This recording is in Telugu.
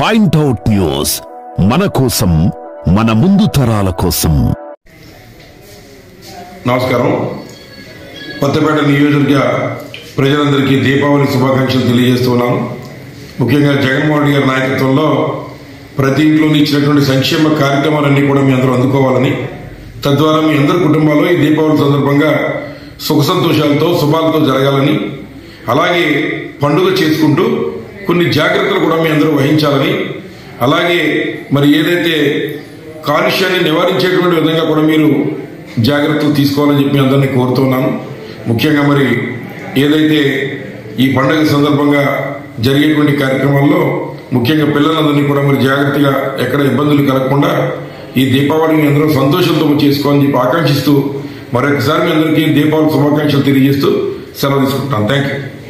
పాయింట్అవుట్ న్యూస్ మన కోసం మన ముందు తరాల కోసం నమస్కారం కొత్తపేట నియోజకవర్గ ప్రజలందరికీ దీపావళి శుభాకాంక్షలు తెలియజేస్తున్నాను ముఖ్యంగా జగన్మోహన్ రెడ్డి గారి నాయకత్వంలో ప్రతి ఇంట్లోని ఇచ్చినటువంటి సంక్షేమ కార్యక్రమాలన్నీ కూడా మీ అందరూ అందుకోవాలని తద్వారా మీ అందరి కుటుంబాల్లో ఈ దీపావళి సందర్భంగా సుఖ సంతోషాలతో శుభాలతో జరగాలని అలాగే పండుగ చేసుకుంటూ కొన్ని జాగ్రత్తలు కూడా మీ అందరూ వహించాలని అలాగే మరి ఏదైతే కాలుష్యాన్ని నివారించేటువంటి విధంగా కూడా మీరు జాగ్రత్తలు తీసుకోవాలని చెప్పి అందరినీ కోరుతున్నాను ముఖ్యంగా మరి ఏదైతే ఈ పండుగ సందర్భంగా జరిగేటువంటి కార్యక్రమాల్లో ముఖ్యంగా పిల్లలందరినీ కూడా మరి జాగ్రత్తగా ఎక్కడ ఇబ్బందులు కలగకుండా ఈ దీపావళిని అందరూ సంతోషంతో చేసుకోవాలని చెప్పి ఆకాంక్షిస్తూ మరొకసారి మీ అందరికీ దీపావళి శుభాకాంక్షలు తెలియజేస్తూ సెలవు తీసుకుంటాను థ్యాంక్ యూ